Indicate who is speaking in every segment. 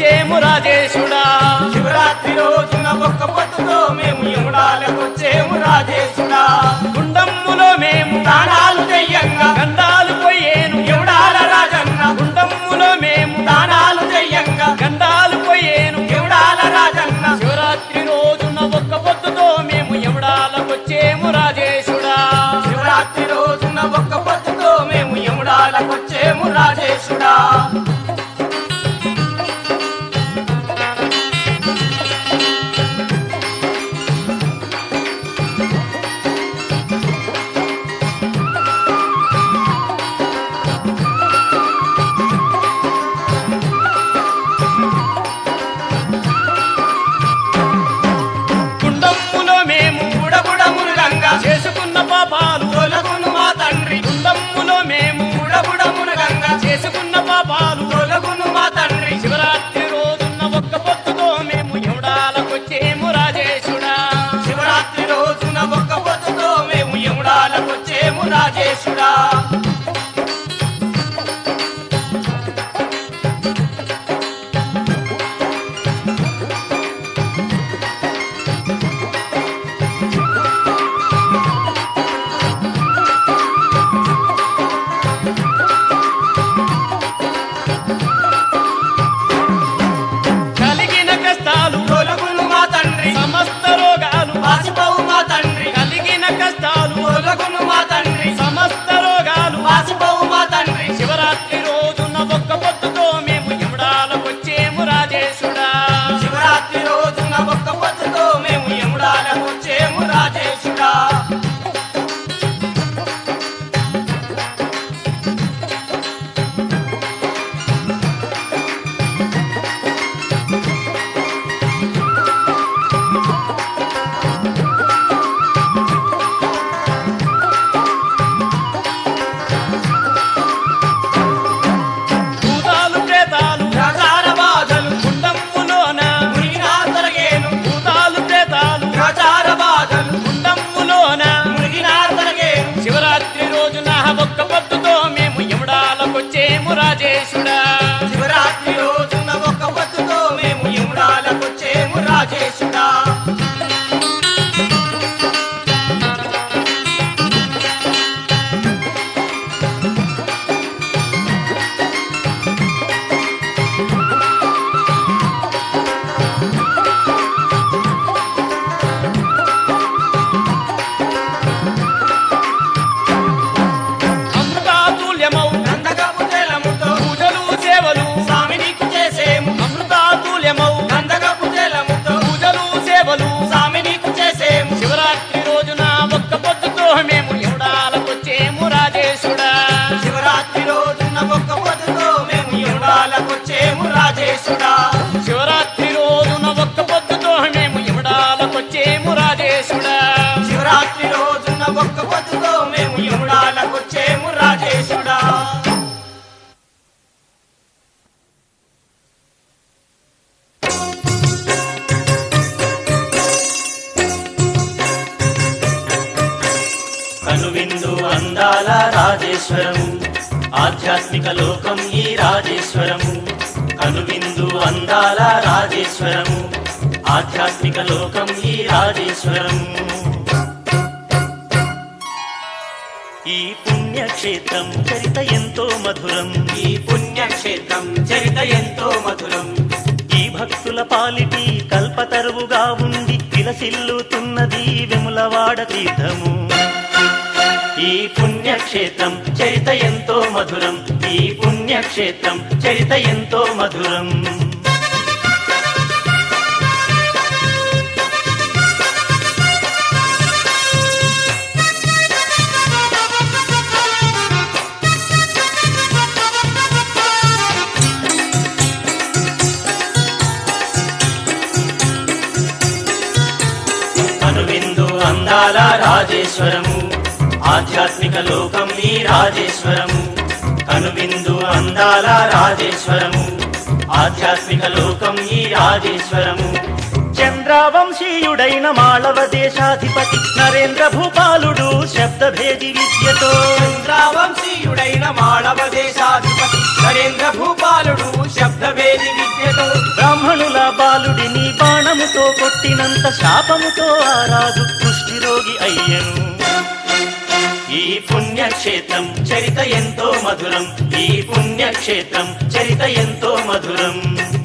Speaker 1: వచ్చేము రాజేశుడా
Speaker 2: శివరాత్రి రోజున ఒక్క పొద్దుతో మేము యముడాలకొచ్చేము రాజేశుడా
Speaker 1: గుండమ్ములో మేము
Speaker 2: దానాలు చెయ్యంగా
Speaker 1: గండాలు పోయేను
Speaker 2: యముడాల రాజన్న
Speaker 1: గుండమ్ములో మేము
Speaker 2: దానాలు చెయ్యంగా
Speaker 1: గండాలు పోయేను
Speaker 2: యముడాల రాజన్న
Speaker 1: శివరాత్రి రోజున ఒక్క పొద్దుతో మేము ఎవడాలకొచ్చేము రాజేశుడా
Speaker 2: శివరాత్రి రోజున ఒక్క పొద్దుతో మేము యముడాలకొచ్చేము రాజేశుడా
Speaker 1: గుండమ్ములో మేము
Speaker 2: బుడబుడమునుగంగా
Speaker 1: చేసుకున్న పాపాలు
Speaker 2: తొలగును మా తండ్రి
Speaker 1: గుండమ్ములో మేము
Speaker 2: బుడబుడమునుగంగా
Speaker 1: చేసుకున్న పాపాలు
Speaker 2: తొలగును మా తండ్రి
Speaker 1: శివరాత్రి రోజున ఒక్క పొద్దుతో మేము ఎవడాలకొచ్చేము రాజేశుడా
Speaker 2: శివరాత్రి రోజున ఒక్క పొద్దుతో మేము యముడాలకొచ్చేము రాజేశుడా
Speaker 1: కలిగిన కష్టాలు
Speaker 2: తొలగును మా తండ్రి
Speaker 1: సమస్త రోగాలు
Speaker 2: వాసిపోవు మా తండ్రి
Speaker 1: కలిగిన కష్టాలు
Speaker 2: తొలగును మా తండ్రి
Speaker 1: సమస్త రోగాలు
Speaker 2: వాసిపోవు మా తండ్రి
Speaker 1: శివరాత్రి రోజున ఒక్క పొద్దుతో మేము ఎవడాలకొచ్చేము రాజేశుడా
Speaker 2: శివరాత్రి రోజున ఒక్క పొద్దుతో మేము యముడాలకొచ్చేము రాజేశుడా
Speaker 1: భూతాలు ప్రేతాలు
Speaker 2: ప్రచార బాధలు
Speaker 1: గుండమ్ములోన
Speaker 2: మునిగినా తొలగేను
Speaker 1: భూతాలు ప్రేతాలు
Speaker 2: ప్రచార బాధలు
Speaker 1: గుండమ్ములోన
Speaker 2: మునిగినా తొలగేను
Speaker 1: శివరాత్రి రోజున ఒక్క పొద్దుతో మేము ఎవడాలకొచ్చేము రాజేశుడా
Speaker 2: శివరాత్రి రోజున ఒక్క పొద్దుతో మేము యముడాలకొచ్చేము రాజేశుడా
Speaker 1: అమృతాతుల్యమౌ
Speaker 2: గంధకపు జలముతో
Speaker 1: పూజలు సేవలు
Speaker 2: స్వామి నీకు చేసేము
Speaker 1: అమృతాతుల్యమౌ
Speaker 2: గంధకపు జలముతో
Speaker 1: పూజలు సేవలు
Speaker 2: స్వామి నీకు చేసేము
Speaker 1: శివరాత్రి రోజున ఒక్క పొద్దుతో మేము ఎవడాలకొచ్చేము రాజేశుడా
Speaker 2: శివరాత్రి రోజున ఒక్క పొద్దుతో మేము యముడాలకొచ్చేము రాజేశుడా
Speaker 1: శివరాత్రి రోజున ఒక్క పొద్దుతో మేము ఎవడాలకొచ్చేము రాజేశుడా
Speaker 2: శివరాత్రి రోజున ఒక్క పొద్దుతో మేము యముడాలకొచ్చేము రాజేశుడా
Speaker 3: కనువిందు అందాల రాజేశ్వరము ఆధ్యాత్మిక లోకం ఈ రాజేశ్వరము కనువిందు అందాల రాజేశ్వరము ఆధ్యాత్మిక లోకం ఈ రాజేశ్వరము ఈ పుణ్యక్షేత్రం చరిత ఎంతో మధురం
Speaker 2: ఈ పుణ్యక్షేత్రం చరిత ఎంతో మధురం
Speaker 3: ఈ భక్తుల పాలిటి కల్పతరువుగా ఉండి విలసిల్లుతున్నది విములవాడ తీర్థము ఈ పుణ్యక్షేత్రం చరిత ఎంతో మధురం ఈ పుణ్యక్షేత్రం చరిత ఎంతో మధురం అనువిందు అందాల రాజేశ్వరము ఆధ్యాత్మిక లోకం ఈ రాజేశ్వరము కనువిందు అందాల రాజేశ్వరము ఆధ్యాత్మిక లోకం ఈ రాజేశ్వరము చంద్రావంశీయుడైన మాళవ దేశాధిపతి నరేంద్ర భూపాలుడు శబ్దభేది విద్యతో
Speaker 2: చంద్రావంశీయుడైన మాళవ దేశాధిపతి నరేంద్ర భూపాలుడు శబ్దవేది విద్యతో
Speaker 3: బ్రాహ్మణుల బాలుడిని బాణముతో కొట్టినంత శాపముతో ఆ రాజు కుష్ఠిరోగి అయ్యను ఈ పుణ్యక్షేత్రం చరిత ఎంతో మధురం ఈ పుణ్యక్షేత్రం చరిత ఎంతో మధురం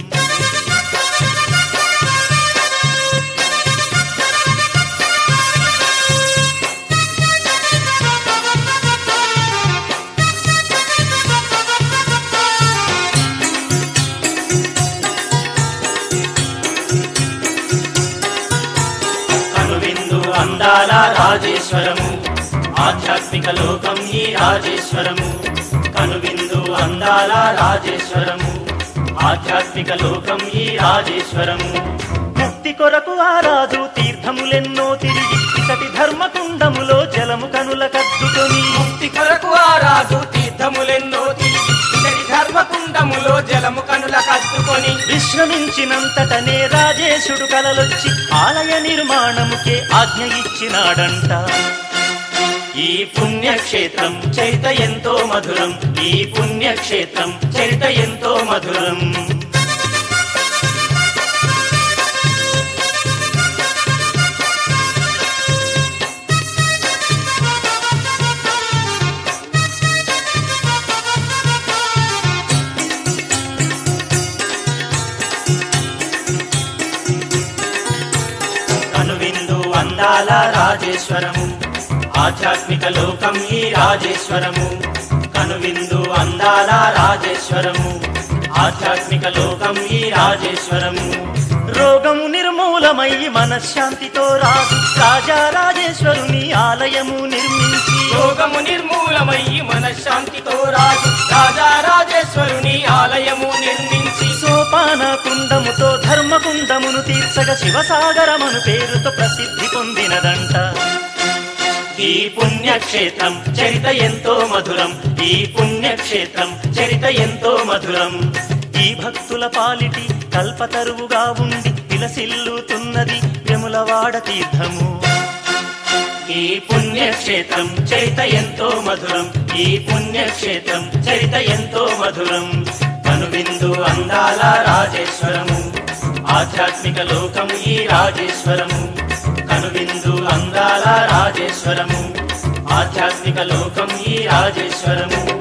Speaker 3: కనువిందు అందాల రాజేశ్వరము ఆధ్యాత్మిక లోకం ఈ రాజేశ్వరము కనువిందు అందాల రాజేశ్వరము ఆధ్యాత్మిక లోకం ఈ రాజేశ్వరము ముక్తి కొరకు ఆ రాజు తీర్థములెన్నో తిరిగి ఇతటి ధర్మకుండములో జలము కనుల కద్దుకొని
Speaker 1: ముక్తి కొరకు ఆ రాజు తీర్థములెన్నో తిరిగి ఇతడి ధర్మకుండములో జలము కనుల కత్తుకొని
Speaker 3: విశ్రమించినంతటనే రాజేశుడు కలలొచ్చి ఆలయ నిర్మాణముకే ఆజ్ఞ ఇచ్చినాడంట ఈ పుణ్యక్షేత్రం చరిత ఎంతో మధురం ఈ పుణ్యక్షేత్రం చరిత ఎంతో మధురం కనువిందు అందాల రాజేశ్వరము ఆధ్యాత్మిక లోకం ఈ రాజేశ్వరము కనువిందు అందాల రాజేశ్వరము ఆధ్యాత్మిక లోకం ఈ రాజేశ్వరము రోగము నిర్మూలమై మనశ్శాంతితో రాజు రాజా రాజేశ్వరుని ఆలయము నిర్మించి
Speaker 1: రోగము నిర్మూలమయ్యి మనశ్శాంతితో రాజు రాజా రాజేశ్వరుని ఆలయము నిర్మించి
Speaker 3: సోపాన కుండముతో ధర్మకుండమును తీర్చగా శివసాగరమను పేరుతో ప్రసిద్ధి పొందినదంట ఈ పుణ్యక్షేత్రం చరిత ఎంతో మధురం ఈ పుణ్యక్షేత్రం చరిత ఎంతో మధురం ఈ భక్తుల పాలిటి కల్పతరువుగా ఉండి విలసిల్లుతున్నది వెములవాడ తీర్థము ఈ పుణ్యక్షేత్రం చరిత ఎంతో మధురం ఈ పుణ్యక్షేత్రం చరిత ఎంతో మధురం కనువిందు అందాల రాజేశ్వరము ఆధ్యాత్మిక లోకం ఈ రాజేశ్వరము కనువిందు అందాల రాజేశ్వరము ఆధ్యాత్మిక లోకం ఈ రాజేశ్వరము